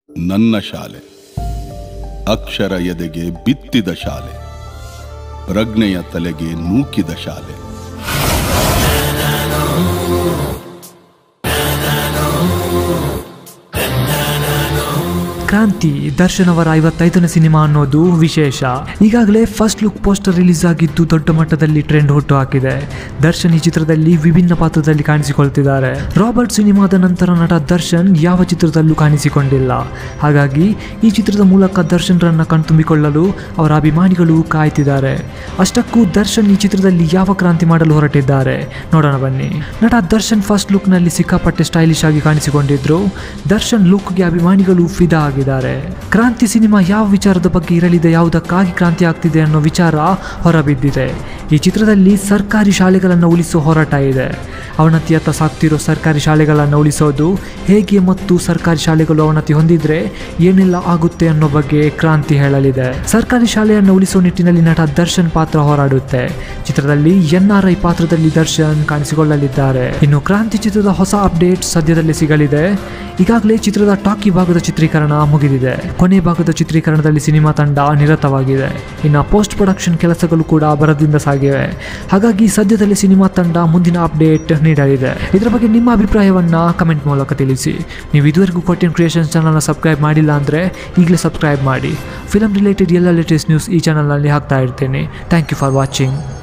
ನನ್ನ ಶಾಲೆ ಅಕ್ಷರ ಎದೆಗೆ ಬಿತ್ತಿದ ಶಾಲೆ ಪ್ರಜ್ಞೆಯ ತಲೆಗೆ ನೂಕಿದ ಶಾಲೆ ಕ್ರಾಂತಿ ದರ್ಶನ್ ಅವರ ಐವತ್ತೈದನೇ ಸಿನಿಮಾ ಅನ್ನೋದು ವಿಶೇಷ ಈಗಾಗಲೇ ಫಸ್ಟ್ ಲುಕ್ ಪೋಸ್ಟರ್ ರಿಲೀಸ್ ಆಗಿದ್ದು ದೊಡ್ಡ ಮಟ್ಟದಲ್ಲಿ ಟ್ರೆಂಡ್ ಹುಟ್ಟು ಹಾಕಿದೆ ದರ್ಶನ್ ಈ ಚಿತ್ರದಲ್ಲಿ ವಿಭಿನ್ನ ಪಾತ್ರದಲ್ಲಿ ಕಾಣಿಸಿಕೊಳ್ತಿದ್ದಾರೆ ರಾಬರ್ಟ್ ಸಿನಿಮಾದ ನಂತರ ನಟ ದರ್ಶನ್ ಯಾವ ಚಿತ್ರದಲ್ಲೂ ಕಾಣಿಸಿಕೊಂಡಿಲ್ಲ ಹಾಗಾಗಿ ಈ ಚಿತ್ರದ ಮೂಲಕ ದರ್ಶನ್ರನ್ನ ಕಣ್ತುಂಬಿಕೊಳ್ಳಲು ಅವರ ಅಭಿಮಾನಿಗಳು ಕಾಯ್ತಿದ್ದಾರೆ ಅಷ್ಟಕ್ಕೂ ದರ್ಶನ್ ಈ ಚಿತ್ರದಲ್ಲಿ ಯಾವ ಕ್ರಾಂತಿ ಮಾಡಲು ಹೊರಟಿದ್ದಾರೆ ನೋಡೋಣ ಬನ್ನಿ ನಟ ದರ್ಶನ್ ಫಸ್ಟ್ ಲುಕ್ನಲ್ಲಿ ಸಿಕ್ಕಾಪಟ್ಟೆ ಸ್ಟೈಲಿಶ್ ಆಗಿ ಕಾಣಿಸಿಕೊಂಡಿದ್ರು ದರ್ಶನ್ ಲುಕ್ಗೆ ಅಭಿಮಾನಿಗಳು ಫಿದಾ ಆಗಿದ್ದಾರೆ ಕ್ರಾಂತಿ ಸಿನಿಮಾ ಯಾವ ವಿಚಾರದ ಬಗ್ಗೆ ಇರಲಿದೆ ಯಾವುದಕ್ಕಾಗಿ ಕ್ರಾಂತಿ ಆಗ್ತಿದೆ ಅನ್ನೋ ವಿಚಾರ ಹೊರಬಿದ್ದಿದೆ ಈ ಚಿತ್ರದಲ್ಲಿ ಸರ್ಕಾರಿ ಶಾಲೆಗಳನ್ನು ಉಳಿಸೋ ಹೋರಾಟ ಇದೆ ಅವನತಿಯತ್ತ ಸಾಕ್ತಿರೋ ಸರ್ಕಾರಿ ಶಾಲೆಗಳನ್ನು ಉಳಿಸೋದು ಹೇಗೆ ಮತ್ತು ಸರ್ಕಾರಿ ಶಾಲೆಗಳು ಅವನತಿ ಹೊಂದಿದ್ರೆ ಏನೆಲ್ಲ ಆಗುತ್ತೆ ಅನ್ನೋ ಬಗ್ಗೆ ಕ್ರಾಂತಿ ಹೇಳಲಿದೆ ಸರ್ಕಾರಿ ಶಾಲೆಯನ್ನು ಉಳಿಸೋ ನಿಟ್ಟಿನಲ್ಲಿ ನಟ ದರ್ಶನ್ ಪಾತ್ರ ಹೋರಾಡುತ್ತೆ ಚಿತ್ರದಲ್ಲಿ ಎನ್ ಆರ್ ಐ ಪಾತ್ರದಲ್ಲಿ ದರ್ಶನ್ ಕಾಣಿಸಿಕೊಳ್ಳಲಿದ್ದಾರೆ ಇನ್ನು ಕ್ರಾಂತಿ ಚಿತ್ರದ ಹೊಸ ಅಪ್ಡೇಟ್ ಸದ್ಯದಲ್ಲೇ ಸಿಗಲಿದೆ ಈಗಾಗಲೇ ಚಿತ್ರದ ಟಾಕಿ ಭಾಗದ ಚಿತ್ರೀಕರಣ ಮುಗಿದಿದೆ ಕೊನೆ ಭಾಗದ ಚಿತ್ರೀಕರಣದಲ್ಲಿ ಸಿನಿಮಾ ತಂಡ ನಿರತವಾಗಿದೆ ಇನ್ನು ಪೋಸ್ಟ್ ಪ್ರೊಡಕ್ಷನ್ ಕೆಲಸಗಳು ಕೂಡ ಬರದಿಂದ ಸಾಗಿವೆ ಹಾಗಾಗಿ ಸದ್ಯದಲ್ಲೇ ಸಿನಿಮಾ ತಂಡ ಮುಂದಿನ ಅಪ್ಡೇಟ್ ನೀಡಲಿದೆ ಇದರ ಬಗ್ಗೆ ನಿಮ್ಮ ಅಭಿಪ್ರಾಯವನ್ನ ಕಮೆಂಟ್ ಮೂಲಕ ತಿಳಿಸಿ ನೀವು ಇದುವರೆಗೂ ಕೊಟ್ಟಿನ ಕ್ರಿಯೇಷನ್ಸ್ ಚಾನಲ್ನ ಸಬ್ಸ್ಕ್ರೈಬ್ ಮಾಡಿಲ್ಲ ಅಂದರೆ ಈಗಲೇ ಸಬ್ಸ್ಕ್ರೈಬ್ ಮಾಡಿ ಫಿಲಮ್ ರಿಲೇಟೆಡ್ ಎಲ್ಲ ಲೇಟೆಸ್ಟ್ ನ್ಯೂಸ್ ಈ ಚಾನಲ್ನಲ್ಲಿ ಹಾಕ್ತಾ ಇರ್ತೇನೆ ಥ್ಯಾಂಕ್ ಯು ಫಾರ್ ವಾಚಿಂಗ್